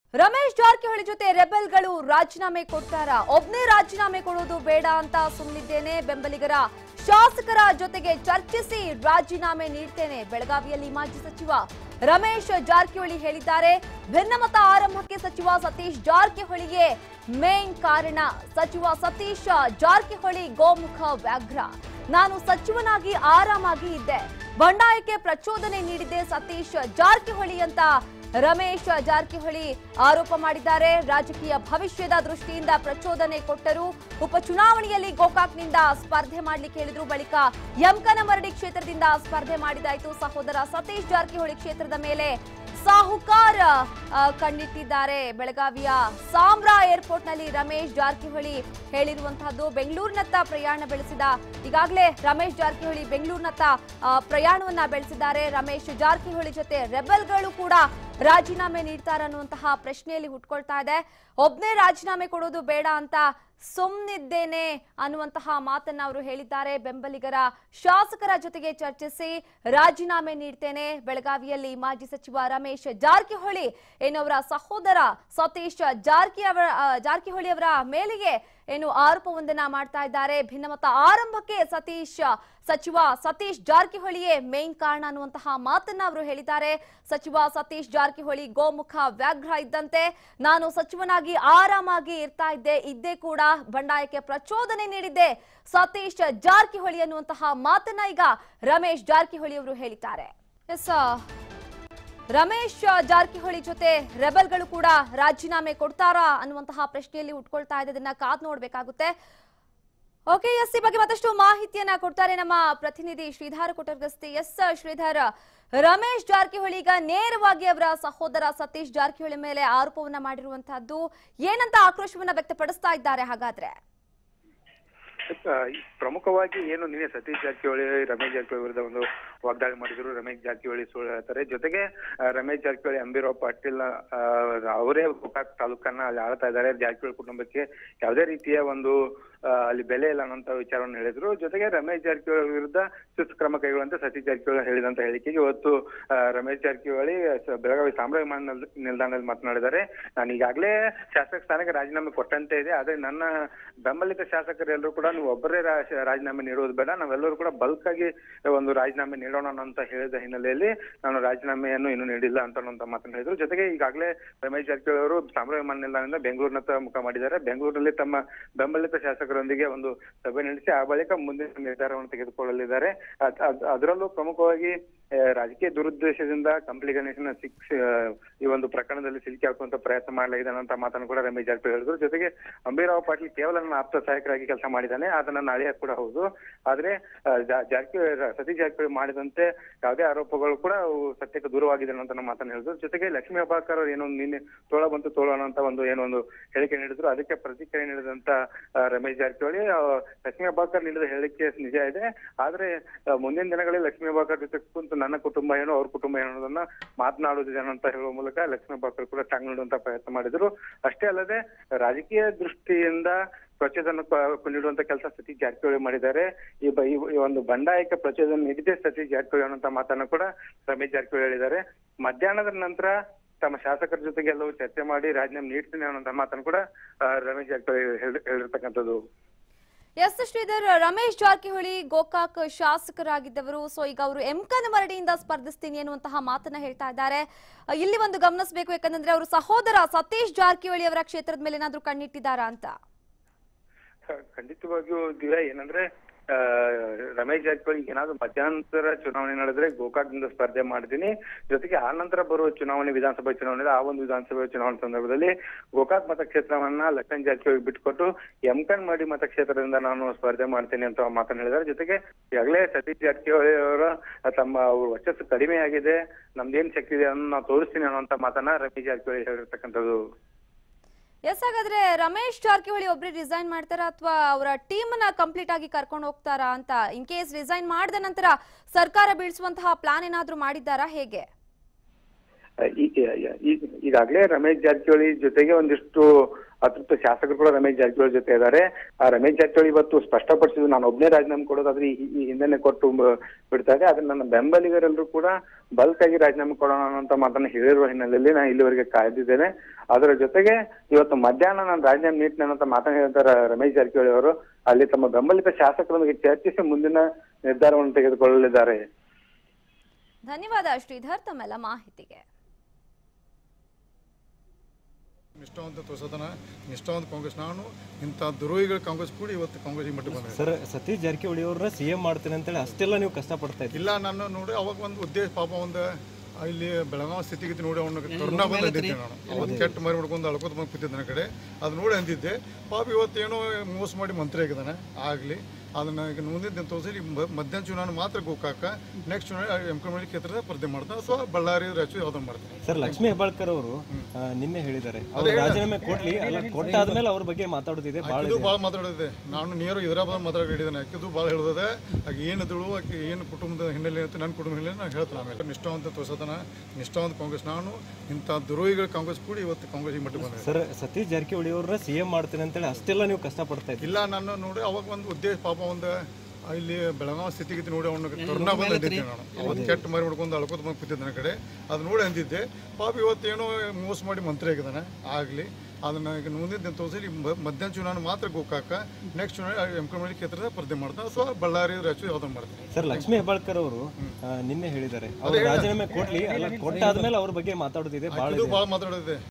ರಮೇಶ್ ಜಾರಕಿಹೊಳಿ ಜೊತೆ ರೆಬೆಲ್ಗಳು ರಾಜೀನಾಮೆ ಕೊಡ್ತಾರಾ ಒಬ್ನೇ ರಾಜೀನಾಮೆ ಕೊಡೋದು ಬೇಡ ಅಂತ ಸುಮ್ಮನಿದ್ದೇನೆ ಬೆಂಬಲಿಗರ ಶಾಸಕರ ಜೊತೆಗೆ ಚರ್ಚಿಸಿ ರಾಜೀನಾಮೆ ನೀಡ್ತೇನೆ ಬೆಳಗಾವಿಯಲ್ಲಿ ಮಾಜಿ ಸಚಿವ ರಮೇಶ್ ಜಾರಕಿಹೊಳಿ ಹೇಳಿದ್ದಾರೆ ಭಿನ್ನಮತ ಆರಂಭಕ್ಕೆ ಸಚಿವ ಸತೀಶ್ ಜಾರಕಿಹೊಳಿಗೆ ಮೇನ್ ಕಾರಣ ಸಚಿವ ಸತೀಶ್ ಜಾರಕಿಹೊಳಿ ಗೋಮುಖ ವ್ಯಾಘ್ರ ನಾನು ಸಚಿವನಾಗಿ ಆರಾಮಾಗಿ ಇದ್ದೆ ಬಂಡಾಯಕ್ಕೆ ಪ್ರಚೋದನೆ ನೀಡಿದ್ದೆ ಸತೀಶ್ ಜಾರಕಿಹೊಳಿ ಅಂತ ರಮೇಶ್ ಜಾರಕಿಹೊಳಿ ಆರೋಪ ಮಾಡಿದ್ದಾರೆ ರಾಜಕೀಯ ಭವಿಷ್ಯದ ದೃಷ್ಟಿಯಿಂದ ಪ್ರಚೋದನೆ ಕೊಟ್ಟರು ಉಪಚುನಾವಣೆಯಲ್ಲಿ ಗೋಕಾಕ್ನಿಂದ ಸ್ಪರ್ಧೆ ಮಾಡ್ಲಿಕ್ಕೆ ಹೇಳಿದ್ರು ಬಳಿಕ ಯಮಕನಮರಡಿ ಕ್ಷೇತ್ರದಿಂದ ಸ್ಪರ್ಧೆ ಮಾಡಿದಾಯ್ತು ಸಹೋದರ ಸತೀಶ್ ಜಾರಕಿಹೊಳಿ ಕ್ಷೇತ್ರದ ಮೇಲೆ ಸಾಹುಕಾರ್ ಆ, ಕಣ್ಣಿಟ್ಟಿದ್ದಾರೆ ಬೆಳಗಾವಿಯ ಸಾಮ್ರಾ ಏರ್ಪೋರ್ಟ್ ನಲ್ಲಿ ರಮೇಶ್ ಜಾರಕಿಹೊಳಿ ಹೇಳಿರುವಂತಹದ್ದು ಬೆಂಗಳೂರಿನತ್ತ ಪ್ರಯಾಣ ಬೆಳೆಸಿದ ಈಗಾಗಲೇ ರಮೇಶ್ ಜಾರಕಿಹೊಳಿ ಬೆಂಗಳೂರಿನತ್ತ ಆ, ಪ್ರಯಾಣವನ್ನ ಬೆಳೆಸಿದ್ದಾರೆ ರಮೇಶ್ ಜಾರಕಿಹೊಳಿ ಜೊತೆ ರೆಬೆಲ್ಗಳು ಕೂಡ ರಾಜೀನಾಮೆ ನೀಡ್ತಾರೆ ಅನ್ನುವಂತಹ ಪ್ರಶ್ನೆಯಲ್ಲಿ ಹುಟ್ಕೊಳ್ತಾ ಇದೆ ಒಬ್ನೇ ರಾಜೀನಾಮೆ ಕೊಡೋದು ಬೇಡ ಅಂತ ಸುಮ್ಮನಿದ್ದೇನೆ ಅನ್ನುವಂತಹ ಮಾತನ್ನ ಅವರು ಹೇಳಿದ್ದಾರೆ ಬೆಂಬಲಿಗರ ಶಾಸಕರ ಜೊತೆಗೆ ಚರ್ಚಿಸಿ ರಾಜೀನಾಮೆ ನೀಡ್ತೇನೆ ಬೆಳಗಾವಿಯಲ್ಲಿ ಮಾಜಿ ಸಚಿವ ರಮೇಶ್ ಜಾರಕಿಹೊಳಿ ಏನವರ ಸಹೋದರ ಸತೀಶ್ ಜಾರಕಿ ಅವರ ಆ, ಜಾರಕಿಹೊಳಿ ಅವರ ಮೇಲೆಗೆ ಏನು ಆರೋಪವೊಂದನ್ನ ಮಾಡ್ತಾ ಇದ್ದಾರೆ ಭಿನ್ನಮತ ಆರಂಭಕ್ಕೆ ಸತೀಶ್ ಸಚಿವ ಸತೀಶ್ ಜಾರಕಿಹೊಳಿಯೇ ಮೇನ್ ಕಾರಣ ಅನ್ನುವಂತಹ ಮಾತನ್ನ ಅವರು ಹೇಳಿದ್ದಾರೆ ಸಚಿವ ಸತೀಶ್ ಜಾರಕಿಹೊಳಿ ಗೋಮುಖ ವ್ಯಾಘ್ರ ಇದ್ದಂತೆ ನಾನು ಸಚಿವನಾಗಿ ಆರಾಮಾಗಿ ಇರ್ತಾ ಇದ್ದೆ ಇದ್ದೇ ಕೂಡ ಬಂಡಾಯಕ್ಕೆ ಪ್ರಚೋದನೆ ನೀಡಿದ್ದೆ ಸತೀಶ್ ಜಾರಕಿಹೊಳಿ ಅನ್ನುವಂತಹ ಮಾತನ್ನ ಈಗ ರಮೇಶ್ ಜಾರಕಿಹೊಳಿ ಅವರು ಹೇಳಿದ್ದಾರೆ ಎಸ್ ರಮೇಶ್ ಜಾರಕಿಹೊಳಿ ಜೊತೆ ರೆಬೆಲ್ಗಳು ಕೂಡ ರಾಜೀನಾಮೆ ಕೊಡ್ತಾರಾ ಅನ್ನುವಂತಹ ಪ್ರಶ್ನೆಯಲ್ಲಿ ಉಟ್ಕೊಳ್ತಾ ಇದೆ ಇದನ್ನ ಕಾದ್ ನೋಡ್ಬೇಕಾಗುತ್ತೆ ಓಕೆ ಎಸ್ ಈ ಬಗ್ಗೆ ಮತ್ತಷ್ಟು ಮಾಹಿತಿಯನ್ನ ಕೊಡ್ತಾರೆ ನಮ್ಮ ಪ್ರತಿನಿಧಿ ಶ್ರೀಧರ್ ಕೊಟರ್ಗಸ್ತಿ ಎಸ್ ಶ್ರೀಧರ್ ರಮೇಶ್ ಜಾರಕಿಹೊಳಿ ಈಗ ನೇರವಾಗಿ ಅವರ ಸಹೋದರ ಸತೀಶ್ ಜಾರಕಿಹೊಳಿ ಮೇಲೆ ಆರೋಪವನ್ನ ಮಾಡಿರುವಂತಹದ್ದು ಏನಂತ ಆಕ್ರೋಶವನ್ನ ವ್ಯಕ್ತಪಡಿಸ್ತಾ ಇದ್ದಾರೆ ಹಾಗಾದ್ರೆ ಆ, ಈ ಪ್ರಮುಖವಾಗಿ ಏನು ನಿನ್ನೆ ಸತೀಶ್ ಜಾರಕಿಹೊಳಿ ರಮೇಶ್ ಜಾರಕಿಹೊಳಿ ವಿರುದ್ಧ ಒಂದು ವಾಗ್ದಾಳಿ ಮಾಡಿದ್ರು ರಮೇಶ್ ಜಾರಕಿಹೊಳಿ ಸುಳ್ಳು ಹೇಳ್ತಾರೆ ಜೊತೆಗೆ ಆ, ರಮೇಶ್ ಜಾರಕಿಹೊಳಿ ಅಂಬಿರಾವ್ ಪಾಟೀಲ್ ಆ, ಅವರೇ ಗೋಕಾಕ್ ತಾಲೂಕನ್ನ ಅಲ್ಲಿ ಆಳ್ತಾ ಇದ್ದಾರೆ ಜಾರಕಿಹೊಳಿ ಕುಟುಂಬಕ್ಕೆ ಯಾವುದೇ ರೀತಿಯ ಒಂದು ಆ, ಅಲ್ಲಿ ಬೆಲೆ ಇಲ್ಲ ಅನ್ನೋಂತ ವಿಚಾರವನ್ನು ಹೇಳಿದ್ರು ಜೊತೆಗೆ ರಮೇಶ್ ಜಾರಕಿಹೊಳಿ ವಿರುದ್ಧ ಶಿಸ್ತು ಕ್ರಮ ಕೈಗೊಳ್ಳುವಂತೆ ಸತೀಶ್ ಜಾರಕಿಹೊಳಿ ಹೇಳಿದಂತ ಹೇಳಿಕೆಗೆ ಇವತ್ತು ಆ, ರಮೇಶ್ ಜಾರಕಿಹೊಳಿ ಸ- ಬೆಳಗಾವಿ ಸಾಮ್ರಾಜ್ಯ ವಿಮಾನ ನಿಲ್ದ- ನಿಲ್ದಾಣದಲ್ಲಿ ಮಾತನಾಡಿದ್ದಾರೆ ನಾನು ಈಗಾಗಲೇ ಶಾಸಕ ಸ್ಥಾನಕ್ಕೆ ರಾಜೀನಾಮೆ ಕೊಟ್ಟಂತೆ ಇದೆ ಆದ್ರೆ ನನ್ನ ಬೆಂಬಲಿತ ಶಾಸಕರೆಲ್ಲರೂ ಕೂಡ ನೀವು ಒಬ್ಬರೇ ರಾ- ರಾಜೀನಾಮೆ ನೀಡುವುದು ಬೇಡ ನಾವೆಲ್ಲರೂ ಕೂಡ ಬಲ್ಕ್ ಆಗಿ ಒಂದು ರಾಜೀನಾಮೆ ನೀಡೋಣ ಅಂತ ಹೇಳಿದ ಹಿನ್ನೆಲೆಯಲ್ಲಿ ನಾನು ರಾಜೀನಾಮೆಯನ್ನು ಇನ್ನೂ ನೀಡಿಲ್ಲ ಅಂತ ಅನ್ನುವಂತ ಮಾತನ್ನು ಹೇಳಿದ್ರು ಜೊತೆಗೆ ಈಗಾಗಲೇ ರಮೇಶ್ ಜಾರಕಿಹೊಳಿ ಅವರು ಸಾಮ್ರಾಜ್ಯ ವಿಮಾನ ನಿಲ್ದಾಣದಿಂದ ಬೆಂಗಳೂರಿನತ್ತ ಮುಖ ಮಾಡಿದ್ದಾರೆ ಬೆಂಗಳೂರಿನಲ್ಲಿ ತಮ್ಮ ಬೆಂಬಲಿತ ಶಾಸಕರೊಂದಿಗೆ ಒಂದು ಸಭೆ ನಡೆಸಿ ಆ ಬಳಿಕ ಮುಂದಿನ ನಿರ್ಧಾರವನ್ನು ತೆಗೆದುಕೊಳ್ಳಲಿದ್ದಾರೆ ಅದ್- ಅದ್- ಅದರಲ್ಲೂ ಪ್ರಮುಖವಾಗಿ ಆ, ರಾಜಕೀಯ ದುರುದ್ದೇಶದಿಂದ ಕಂಪ್ಲಿ ಗಣೇಶನ ಸಿಕ್ಸ್ ಈ ಒಂದು ಪ್ರಕರಣದಲ್ಲಿ ಸಿಲುಕಿ ಹಾಕುವಂತ ಪ್ರಯತ್ನ ಮಾಡಲಾಗಿದೆ ಅನ್ನೋ ಮಾತನ್ನು ಕೂಡ ರಮೇಶ್ ಜಾರಕಿಹೊಳಿ ಹೇಳಿದ್ರು ಜೊತೆಗೆ ಅಂಬೀರಾವ್ ಪಾಟೀಲ್ ಕೇವಲ ನನ್ನ ಆಪ್ತ ಸಹಾಯಕರಾಗಿ ಕೆಲಸ ಮಾಡಿದ್ದಾನೆ ಆತ ನನ್ನ ಅಳಿಯ ಕೂಡ ಹೌದು ಆದ್ರೆ ಆ, ಜಾ- ಜಾರಕಿಹೊಳಿ ಸತೀಶ್ ಜಾರಕಿಹೊಳಿ ಮಾಡಿದಂತೆ ಯಾವುದೇ ಆರೋಪಗಳು ಕೂಡ ಅವು ಸತ್ಯಕ್ಕೆ ದೂರವಾಗಿದೆ ಅನ್ನೋ ಮಾತನ್ನು ಹೇಳಿದ್ರು ಜೊತೆಗೆ ಲಕ್ಷ್ಮೀ ಅಬ್ಬಾಕರ್ ಅವರು ಏನೋ ನಿನ್ನೆ ತೋಳ ಬಂತು ತೋಳ ಅನ್ನೋಂತ ಒಂದು ಏನೋ ಒಂದು ಹೇಳಿಕೆ ನೀಡಿದ್ರು ಅದಕ್ಕೆ ಪ್ರತಿಕ್ರಿಯೆ ನೀಡಿದಂತ ಆ, ರಮೇಶ್ ಜಾರಕಿಹೊಳಿ ಆ, ಲಕ್ಷ್ಮೀ ಅಬ್ಬಾಕರ್ ನೀಡಿದ ಹೇಳಿಕೆ ನಿಜ ಇದೆ ಆದ್ರೆ ಆ, ಮುಂದಿನ ದಿನಗಳಲ್ಲಿ ಲಕ್ಷ್ಮೀ ಅಬ್ಬಾಕರ್ ಜೊತೆ ಕುಂತು ನನ್ನ ಕುಟುಂಬ ಏನೋ ಅವ್ರ ಕುಟುಂಬ ಏನೋ ಅನ್ನೋದನ್ನ ಮಾತನಾಡುವುದಿದೆ ಅಂತ ಹೇಳುವ ಮೂಲಕ ಲಕ್ಷ್ಮೀ ಅಬ್ಬಾಕರ್ ಕೂಡ ಟಾಂಗ್ ನೀಡುವಂತ ಪ್ರಯತ್ನ ಮಾಡಿದ್ರು ಅಷ್ಟೇ ಅಲ್ಲದೆ ರಾಜಕೀಯ ದೃಷ್ಟಿಯಿಂದ ಪ್ರಚೋದನ ಕ- ನೀಡುವಂತ ಕೆಲಸ ಸತೀಶ್ ಜಾರಕಿಹೊಳಿ ಮಾಡಿದ್ದಾರೆ ಈ ಬ- ಈ- ಈ ಒಂದು ಬಂಡಾಯಕ್ಕೆ ಪ್ರಚೋದನೆ ನೀಡಿದೆ ಸತೀಶ್ ಜಾರಕಿಹೊಳಿ ಅನ್ನುವಂತ ಮಾತನ್ನ ಕೂಡ ರಮೇಶ್ ಜಾರಕಿಹೊಳಿ ಹೇಳಿದ್ದಾರೆ ಮಧ್ಯಾಹ್ನದ ನಂತರ ತಮ್ಮ ಶಾಸಕರ ಜೊತೆಗೆ ಎಲ್ಲವೂ ಚರ್ಚೆ ಮಾಡಿ ರಾಜೀನಾಮೆ ನೀಡ್ತೀನಿ ಅನ್ನುವಂತ ಮಾತನ್ನು ಕೂಡ ಆ, ರಮೇಶ್ ಜಾರಕಿಹೊಳಿ ಹೇಳಿ- ಹೇಳಿರ್ತಕ್ಕಂಥದ್ದು ಎಸ್ ಶ್ರೀಧರ್ ರಮೇಶ್ ಜಾರಕಿಹೊಳಿ ಗೋಕಾಕ್ ಶಾಸಕರಾಗಿದ್ದವರು ಸೊ ಈಗ ಅವರು ಎಂಕನಮರಡಿಯಿಂದ ಸ್ಪರ್ಧಿಸ್ತೀನಿ ಅನ್ನುವಂತಹ ಮಾತನ್ನ ಹೇಳ್ತಾ ಇದ್ದಾರೆ ಅಹ್, ಇಲ್ಲಿ ಒಂದು ಗಮನಿಸಬೇಕು ಯಾಕಂದ್ರೆ ಅವರು ಸಹೋದರ ಸತೀಶ್ ಜಾರಕಿಹೊಳಿ ಅವರ ಕ್ಷೇತ್ರದ ಮೇಲೆ ಏನಾದ್ರೂ ಕಣ್ಣಿಟ್ಟಿದ್ದಾರಾ ಅಂತ ಖಂಡಿತವಾಗಿಯೂ ದಿವ್ಯಾ ಏನಂದ್ರೆ ಆ, ರಮೇಶ್ ಜಾರಕಿಹೊಳಿ ಏನಾದ್ರು ಮಧ್ಯಂತರ ಚುನಾವಣೆ ನಡೆದ್ರೆ ಗೋಕಾಕ್ನಿಂದ ಸ್ಪರ್ಧೆ ಮಾಡ್ತೀನಿ ಜೊತೆಗೆ ಆ ನಂತರ ಬರುವ ಚುನಾವಣೆ ವಿಧಾನಸಭಾ ಚುನಾವಣೆ ಇದೆ. ಆ ಒಂದು ವಿಧಾನಸಭೆ ಚುನಾವಣೆ ಸಂದರ್ಭದಲ್ಲಿ ಗೋಕಾಕ್ ಮತಕ್ಷೇತ್ರವನ್ನ ಲಕ್ಷ್ಮಣ್ ಜಾರಕಿಹೊಳಿ ಬಿಟ್ಕೊಟ್ಟು ಯಮಕನ್ ಮಾಡಿ ಮತಕ್ಷೇತ್ರದಿಂದ ನಾನು ಸ್ಪರ್ಧೆ ಮಾಡ್ತೀನಿ ಅಂತ ಮಾತನ್ನ ಹೇಳಿದ್ದಾರೆ ಜೊತೆಗೆ ಈಗಾಗಲೇ ಸತೀಶ್ ಜಾರಕಿಹೊಳಿ ಅವರ ತಮ್ಮ ಅವ್ರ ವರ್ಚಸ್ಸು ಕಡಿಮೆ ಆಗಿದೆ ನಮ್ದೇನ್ ಶಕ್ತಿ ಇದೆ ಅನ್ನೋ ನಾವು ತೋರಿಸ್ತೀನಿ ಅನ್ನುವಂತ ಮಾತನ್ನ ರಮೇಶ್ ಜಾರಕಿಹೊಳಿ ಹೇಳಿರ್ತಕ್ಕಂಥದ್ದು ಎಸ್ ಹಾಗಾದ್ರೆ ರಮೇಶ್ ಜಾರಕಿಹೊಳಿ ಒಬ್ರೇ ರಿಸೈನ್ ಮಾಡ್ತಾರಾ ಅಥವಾ ಅವರ ಟೀಮ್ ನ ಕಂಪ್ಲೀಟ್ ಆಗಿ ಕರ್ಕೊಂಡು ಹೋಗ್ತಾರಾ ಅಂತ ಇನ್ ಕೇಸ್ ರಿಸೈನ್ ಮಾಡಿದ ನಂತರ ಸರ್ಕಾರ ಬೀಳಿಸುವಂತಹ ಪ್ಲಾನ್ ಏನಾದ್ರೂ ಮಾಡಿದ್ದಾರಾ ಹೇಗೆ ಈ- ಈ- ಈಗಾಗಲೇ ರಮೇಶ್ ಜಾರಕಿಹೊಳಿ ಜೊತೆಗೆ ಒಂದಿಷ್ಟು ಅತೃಪ್ತ ಶಾಸಕರು ಕೂಡ ರಮೇಶ್ ಜಾರಕಿಹೊಳಿ ಜೊತೆ ಇದ್ದಾರೆ ಆ ರಮೇಶ್ ಜಾರಕಿಹೊಳಿ ಇವತ್ತು ಸ್ಪಷ್ಟಪಡಿಸಿದ್ರು ನಾನು ಒಬ್ಬನೇ ರಾಜೀನಾಮೆ ಕೊಡೋದಾದ್ರೆ ಈ- ಈ ಹಿಂದೆನೆ ಕೊಟ್ಟು ಬ- ಬಿಡ್ತಾ ಇದೆ ಆದ್ರೆ ನನ್ನ ಬೆಂಬಲಿಗರೆಲ್ಲರೂ ಕೂಡ ಬಲ್ಕ್ ಆಗಿ ರಾಜೀನಾಮೆ ಕೊಡೋಣ ಅಂತ ಮಾತನ್ನ ಹೇಳಿರುವ ಹಿನ್ನೆಲೆಯಲ್ಲಿ ನಾನು ಇಲ್ಲಿವರೆಗೆ ಕಾಯ್ದಿದ್ದೇನೆ ಅದರ ಜೊತೆಗೆ ಇವತ್ತು ಮಧ್ಯಾಹ್ನ ನಾನು ರಾಜೀನಾಮೆ ನೀಡ್ತೇನೆ ಅಂತ ಮಾತನ್ನ ಹೇಳ್ತಾರೆ ರಮೇಶ್ ಜಾರಕಿಹೊಳಿ ಅವರು ಅಲ್ಲಿ ತಮ್ಮ ಬೆಂಬಲಿತ ಶಾಸಕರೊಂದಿಗೆ ಚರ್ಚಿಸಿ ಮುಂದಿನ ನಿರ್ಧಾರವನ್ನು ತೆಗೆದುಕೊಳ್ಳಲಿದ್ದಾರೆ ಧನ್ಯವಾದ ಶ್ರೀಧರ್ ತಮ್ಮೆಲ್ಲ ಮಾಹಿತಿಗೆ ನಿಷ್ಠಾವಂತ ತೋರ್ಸೋದನ ನಿಷ್ಠಾವಂತ ಕಾಂಗ್ರೆಸ್ ನಾನು ಇಂಥ ದುರೋಹಿಗಳ ಕಾಂಗ್ರೆಸ್ ಕೂಡ ಇವತ್ತು ಕಾಂಗ್ರೆಸ್ ಈ ಮಟ್ಟಿಗೆ ಬಂದಿದೆ ಸರ್ ಸತೀಶ್ ಜಾರಕಿಹೊಳಿ ಅವ್ರನ್ನ ಸಿ ಎಂ ಮಾಡ್ತೇನೆ ಅಂತೇಳಿ ಅಷ್ಟೆಲ್ಲ ನೀವು ಕಷ್ಟಪಡ್ತಾ ಇದ್ದೀರಿ ಇಲ್ಲ ನಾನು ನೋಡಿ ಅವಾಗ ಒಂದು ಉದ್ದೇಶ ಪಾಪ ಒಂದು ಇಲ್ಲಿ ಬೆಳಗಾವಿ ಸ್ಥಿತಿಗತಿ ನೋಡಿ ಅವನು ಕರುಣಾ ಬಂದು ಅಂದಿದ್ದೆ ನಾನು ಅವತ್ತು ಕೆಟ್ಟ ಮರಿ ಮಾಡ್ಕೊಂಡು ಅಳ್ಕೋತ ಬಂದು ಕೂತಿದ್ದೆ ನನ್ನ ಕಡೆ ಅದು ನೋಡಿ ಅಂದಿದ್ದೆ ಪಾಪ ಇವತ್ತೇನೋ ಮೋಸ ಮಾಡಿ ಮಂತ್ರಿ ಆಗಿದ್ದಾನೆ ಆಗಲಿ ಅದನ್ನ ಈಗ ಮುಂದಿನ ದಿನ ತೋರಿಸಿ ಈಗ ಮ- ಮಧ್ಯಾಹ್ನ ಚುನಾವಣೆ ಮಾತ್ರ ಗೋಕಾಕ ನೆಕ್ಸ್ಟ್ ಚುನಾವಣೆ ಎಂ ಕೆ ಕ್ಷೇತ್ರದ ಸ್ಪರ್ಧೆ ಮಾಡ್ತಾನೆ ಅಥವಾ ಬಳ್ಳಾರಿ ರಾಯಚೂರು ಯಾವ್ದನ್ನು ಮಾಡ್ತಾನೆ ಸರ್ ಲಕ್ಷ್ಮೀ ಹೆಬ್ಬಾಳ್ಕರ್ ಅವರು ಆ, ನಿನ್ನೆ ಹೇಳಿದ್ದಾರೆ ಅವ್ರು ರಾಜೀನಾಮೆ ಕೊಡ್ಲಿ ಅಲ್ಲ ಕೊಟ್ಟಾದ್ಮೇಲೆ ಅವ್ರ ಬಗ್ಗೆ ಮಾತಾಡೋದಿದೆ ಭಾಳ ಇದು ಭಾಳ ಮಾತಾಡೋದಿದೆ ನಾನು ನೇರು ಹೈದರಾಬಾದ್ ಮಾತಾಡಿದ್ದೇನೆ ಆಕಿದು ಭಾಳ ಹೇಳೋದೆ ಆಕೆ ಏನಿದಳು ಆಕೆ ಏನು ಕುಟುಂಬದ ಹಿನ್ನೆಲೆ ಅಂತ ನನ್ನ ಕುಟುಂಬ ಹಿನ್ನೆಲೆ ನಾನು ಹೇಳ್ತೇನೆ ಆಮೇಲೆ ನಿಷ್ಠಾವಂತ ತೋರ್ಸೋದನ ನಿಷ್ಠಾವಂತ ಕಾಂಗ್ರೆಸ್ ನಾನು ಇಂಥ ದುರೋಹಿಗಳ ಕಾಂಗ್ರೆಸ್ ಕೂಡ ಇವತ್ತು ಕಾಂಗ್ರೆಸ್ ಈ ಮಟ್ಟಿಗೆ ಬಂದಿದೆ ಸರ್ ಸತೀಶ್ ಜಾರಕಿಹೊಳಿ ಅವ್ರನ್ನ ಸಿ ಎಂ ಮಾಡ್ತೇನೆ ಅಂತೇಳಿ ಅಷ್ಟೆಲ್ಲ ನೀವು ಕಷ್ಟಪಡ್ತಾ ಇದ್ದೀರಿ ಇಲ್ಲ ನಾನು ನೋಡಿ ಅವಾಗ ಒಂದು ಉದ್ದೇಶ ಪಾಪ ಒಂದು ಇಲ್ಲಿ ಬೆಳಗಾವಿ ಸ್ಥಿತಿಗತಿ ನೋಡಿ ಅವನು ಕರುಣಾ ಬಂದು ಅಂದಿದ್ದೆ ನಾನು ಅವತ್ತು ಕೆಟ್ಟ ಮರಿ ಮಾಡ್ಕೊಂಡು ಅಳ್ಕೋತ ಬಂದು ಕೂತಿದ್ದೆ ನನ್ನ ಕಡೆ ಅದು ನೋಡಿ ಅಂದಿದ್ದೆ ಪಾಪ ಇವತ್ತೇನೋ ಮೋಸ ಮಾಡಿ ಮಂತ್ರಿ ಆಗಿದ್ದಾನೆ ಆಗಲಿ ಅದನ್ನ ಈಗ ಮುಂದಿನ ದಿನ ತೋರಿಸಿ ಈಗ ಮ- ಮಧ್ಯಾಹ್ನ ಚುನಾವಣೆ ಮಾತ್ರ ಗೋಕಾಕ ನೆಕ್ಸ್ಟ್ ಚುನಾವಣೆ ಎಂ ಕೆ ಕ್ಷೇತ್ರದ ಸ್ಪರ್ಧೆ ಮಾಡ್ತಾನೆ ಅಥವಾ ಬಳ್ಳಾರಿ ರಾಯಚೂರು ಯಾವ್ದನ್ನು ಮಾಡ್ತಾನೆ ಸರ್ ಲಕ್ಷ್ಮೀ ಹೆಬ್ಬಾಳ್ಕರ್ ಅವರು ಆ, ನಿನ್ನೆ ಹೇಳಿದ್ದಾರೆ ಅವ್ರು ರಾಜೀನಾಮೆ ಕೊಡ್ಲಿ ಅಲ್ಲ ಕೊಟ್ಟಾದ್ಮೇಲೆ ಅವ್ರ ಬಗ್ಗೆ ಮಾತಾಡೋದಿದೆ ಭಾಳ ಇದು ಭಾಳ ಮಾತಾಡೋದಿದೆ